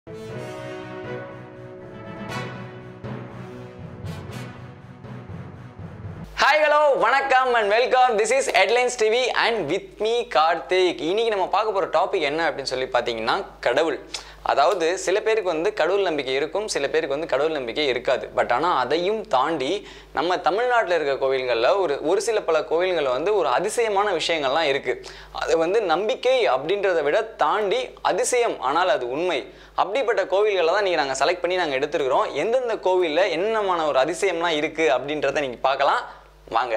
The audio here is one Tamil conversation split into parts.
ஹாய் ஹலோ வணக்கம் and welcome this is headlines TV and with me Karthik இன்னைக்கு நம்ம பார்க்க போகிற டாபிக் என்ன அப்படின்னு சொல்லி பார்த்தீங்கன்னா கடவுள் அதாவது சில பேருக்கு வந்து கடவுள் நம்பிக்கை இருக்கும் சில பேருக்கு வந்து கடவுள் நம்பிக்கை இருக்காது பட் ஆனால் அதையும் தாண்டி நம்ம தமிழ்நாட்டில் இருக்க கோவில்களில் ஒரு ஒரு சில பல கோவில்களில் வந்து ஒரு அதிசயமான விஷயங்கள்லாம் இருக்குது அது வந்து நம்பிக்கை அப்படின்றத விட தாண்டி அதிசயம் ஆனால் அது உண்மை அப்படிப்பட்ட கோவில்களை தான் நீங்கள் நாங்கள் செலக்ட் பண்ணி நாங்கள் எடுத்துருக்கிறோம் எந்தெந்த கோவிலில் என்னமான ஒரு அதிசயம்லாம் இருக்குது அப்படின்றத நீங்கள் பார்க்கலாம் வாங்க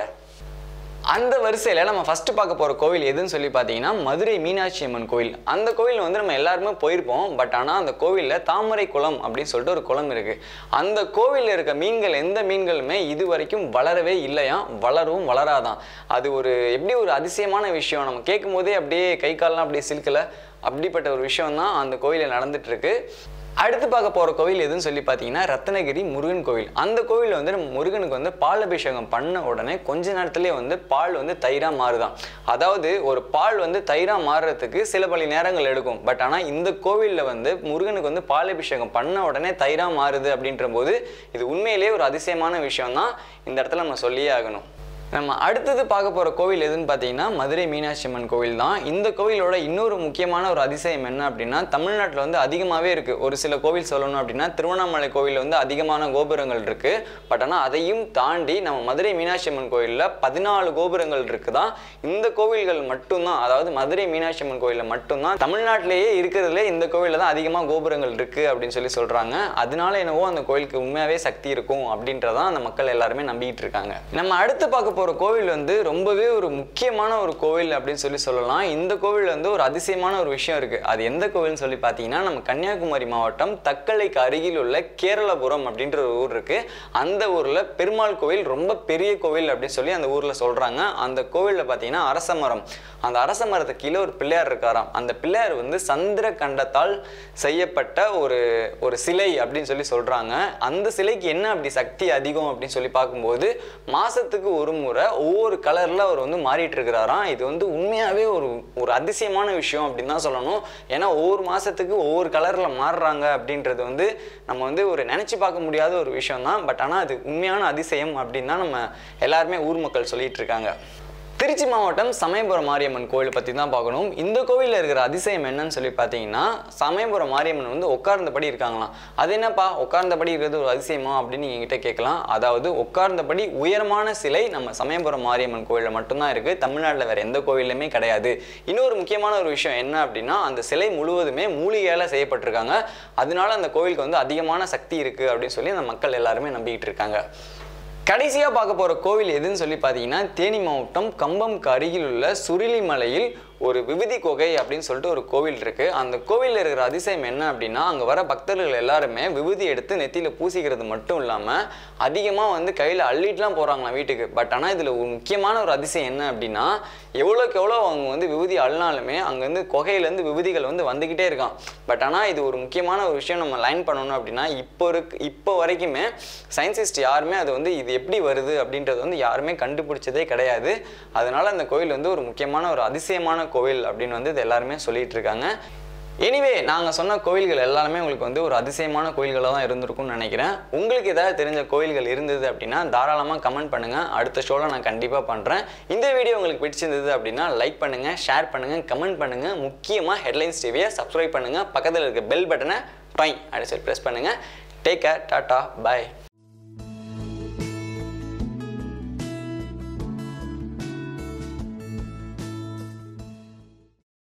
அந்த வரிசையில் நம்ம ஃபஸ்ட்டு பார்க்க போகிற கோவில் எதுன்னு சொல்லி பார்த்தீங்கன்னா மதுரை மீனாட்சி அம்மன் கோவில் அந்த கோவில் வந்து நம்ம எல்லாருமே போயிருப்போம் பட் ஆனால் அந்த கோவிலில் தாமரை குளம் அப்படின்னு சொல்லிட்டு ஒரு குளம் இருக்குது அந்த கோவிலில் இருக்க மீன்கள் எந்த மீன்களுமே இது வரைக்கும் வளரவே இல்லையா வளரும் வளராதான் அது ஒரு எப்படி ஒரு அதிசயமான விஷயம் நம்ம கேட்கும் போதே அப்படியே கை கால்லாம் அப்படியே சில்கலை அப்படிப்பட்ட ஒரு விஷயம் தான் அந்த கோவிலில் நடந்துட்டு இருக்கு அடுத்து பார்க்க போகிற கோவில் எதுன்னு சொல்லி பார்த்தீங்கன்னா ரத்னகிரி முருகன் கோவில் அந்த கோவிலில் வந்து நம்ம முருகனுக்கு வந்து பால் அபிஷேகம் பண்ண உடனே கொஞ்ச நேரத்துலேயே வந்து பால் வந்து தயிராக மாறுதான் அதாவது ஒரு பால் வந்து தயிராக மாறுறதுக்கு சில பல நேரங்கள் எடுக்கும் பட் ஆனால் இந்த கோவிலில் வந்து முருகனுக்கு வந்து பால் அபிஷேகம் பண்ண உடனே தயிராக மாறுது அப்படின்ற போது இது உண்மையிலேயே ஒரு அதிசயமான விஷயம் தான் இந்த இடத்துல நம்ம சொல்லியே ஆகணும் நம்ம அடுத்தது பார்க்க போகிற கோவில் எதுன்னு பார்த்தீங்கன்னா மதுரை மீனாட்சி அம்மன் கோவில் தான் இந்த கோவிலோட இன்னொரு முக்கியமான ஒரு அதிசயம் என்ன அப்படின்னா தமிழ்நாட்டில் வந்து அதிகமாகவே இருக்குது ஒரு சில கோவில் சொல்லணும் அப்படின்னா திருவண்ணாமலை கோவிலில் வந்து அதிகமான கோபுரங்கள் இருக்குது பட் ஆனால் அதையும் தாண்டி நம்ம மதுரை மீனாட்சி அம்மன் கோவிலில் பதினாலு கோபுரங்கள் இருக்குதான் இந்த கோவில்கள் மட்டும்தான் அதாவது மதுரை மீனாட்சி அம்மன் கோவிலில் மட்டும்தான் தமிழ்நாட்டிலேயே இருக்கிறதுலே இந்த கோவிலில் தான் அதிகமாக கோபுரங்கள் இருக்குது அப்படின்னு சொல்லி சொல்கிறாங்க அதனால என்னவோ அந்த கோவிலுக்கு உண்மையாகவே சக்தி இருக்கும் அப்படின்றதான் அந்த மக்கள் எல்லாருமே நம்பிக்கிட்டு இருக்காங்க நம்ம அடுத்து பார்க்க போகிற கோவில் வந்து ரொம்பவே ஒரு முக்கியமான ஒரு கோவில் அப்படின்னு சொல்லி சொல்லலாம் இந்த கோவில் வந்து ஒரு அதிசயமான ஒரு விஷயம் இருக்குது அது எந்த கோவில்னு சொல்லி பார்த்தீங்கன்னா நம்ம கன்னியாகுமரி மாவட்டம் தக்கலைக்கு அருகில் உள்ள கேரளபுரம் அப்படின்ற ஒரு ஊர் இருக்குது அந்த ஊரில் பெருமாள் கோவில் ரொம்ப பெரிய கோவில் அப்படின்னு சொல்லி அந்த ஊரில் சொல்கிறாங்க அந்த கோவிலில் பார்த்தீங்கன்னா அரச மரம் அந்த அரச மரத்துக்கு கீழே ஒரு பிள்ளையார் இருக்காராம் அந்த பிள்ளையார் வந்து சந்திர கண்டத்தால் செய்யப்பட்ட ஒரு ஒரு சிலை அப்படின்னு சொல்லி சொல்கிறாங்க அந்த சிலைக்கு என்ன அப்படி சக்தி அதிகம் அப்படின்னு சொல்லி பார்க்கும்போது மாதத்துக்கு ஒரு முறை ஒவ்வொரு கலரில் அவர் வந்து மாறிட்டு இருக்கிறாராம் இது வந்து உண்மையாகவே ஒரு ஒரு அதிசயமான விஷயம் அப்படின்னு தான் சொல்லணும் ஏன்னா ஒவ்வொரு மாதத்துக்கு ஒவ்வொரு கலரில் மாறுறாங்க அப்படின்றது வந்து நம்ம வந்து ஒரு நினச்சி பார்க்க முடியாத ஒரு விஷயம் தான் பட் ஆனால் அது உண்மையான அதிசயம் அப்படின்னு தான் நம்ம எல்லாருமே ஊர் மக்கள் சொல்லிட்டு இருக்காங்க திருச்சி மாவட்டம் சமயபுரம் மாரியம்மன் கோயில் பற்றி தான் பார்க்கணும் இந்த கோவிலில் இருக்கிற அதிசயம் என்னன்னு சொல்லி பார்த்தீங்கன்னா சமயபுரம் மாரியம்மன் வந்து உட்கார்ந்தபடி இருக்காங்களாம் அது என்னப்பா உட்கார்ந்தபடி இருக்கிறது ஒரு அதிசயமா அப்படின்னு நீங்கள் என்கிட்ட கேட்கலாம் அதாவது உட்கார்ந்தபடி உயரமான சிலை நம்ம சமயபுரம் மாரியம்மன் கோயிலில் மட்டும்தான் இருக்குது தமிழ்நாட்டில் வேறு எந்த கோவிலுமே கிடையாது இன்னொரு முக்கியமான ஒரு விஷயம் என்ன அப்படின்னா அந்த சிலை முழுவதுமே மூலிகையால் செய்யப்பட்டிருக்காங்க அதனால அந்த கோவிலுக்கு வந்து அதிகமான சக்தி இருக்குது அப்படின்னு சொல்லி அந்த மக்கள் எல்லாருமே நம்பிக்கிட்டு இருக்காங்க கடைசியாக பார்க்க போகிற கோவில் எதுன்னு சொல்லி பார்த்தீங்கன்னா தேனி மாவட்டம் கம்பம்க்கு அருகில் உள்ள சுருளிமலையில் ஒரு விபூதி குகை அப்படின்னு சொல்லிட்டு ஒரு கோவில் இருக்குது அந்த கோவிலில் இருக்கிற அதிசயம் என்ன அப்படின்னா அங்கே வர பக்தர்கள் எல்லாருமே விபூதி எடுத்து நெத்தியில் பூசிக்கிறது மட்டும் இல்லாமல் அதிகமாக வந்து கையில் அள்ளிட்டுலாம் போகிறாங்களாம் வீட்டுக்கு பட் ஆனால் இதில் ஒரு முக்கியமான ஒரு அதிசயம் என்ன அப்படின்னா எவ்வளோக்கு எவ்வளோ அவங்க வந்து விபூதி அள்ளினாலுமே அங்கேருந்து குகையிலேருந்து விபூதிகள் வந்து வந்துக்கிட்டே இருக்கான் பட் ஆனால் இது ஒரு முக்கியமான ஒரு விஷயம் நம்ம லைன் பண்ணணும் அப்படின்னா இப்போ இருக்கு இப்போ வரைக்குமே சயின்டிஸ்ட் யாருமே அது வந்து இது எப்படி வருது அப்படின்றது வந்து யாருமே கண்டுபிடிச்சதே கிடையாது அதனால அந்த கோயில் வந்து ஒரு முக்கியமான ஒரு அதிசயமான கோவில் அப்படின்னு வந்து இது எல்லாருமே சொல்லிட்டு இருக்காங்க எனிவே நாங்கள் சொன்ன கோயில்கள் எல்லாருமே உங்களுக்கு வந்து ஒரு அதிசயமான கோயில்களாக தான் இருந்திருக்கும்னு நினைக்கிறேன் உங்களுக்கு ஏதாவது தெரிஞ்ச கோயில்கள் இருந்தது அப்படின்னா தாராளமாக கமெண்ட் பண்ணுங்கள் அடுத்த ஷோவில் நான் கண்டிப்பாக பண்ணுறேன் இந்த வீடியோ உங்களுக்கு பிடிச்சிருந்தது அப்படின்னா லைக் பண்ணுங்கள் ஷேர் பண்ணுங்கள் கமெண்ட் பண்ணுங்கள் முக்கியமாக ஹெட்லைன்ஸ் டிவியை சப்ஸ்கிரைப் பண்ணுங்கள் பக்கத்தில் இருக்க பெல் பட்டனை டொய் அப்படி சொல்லி ப்ரெஸ் பண்ணுங்கள் டேக் கேர் டாட்டா பை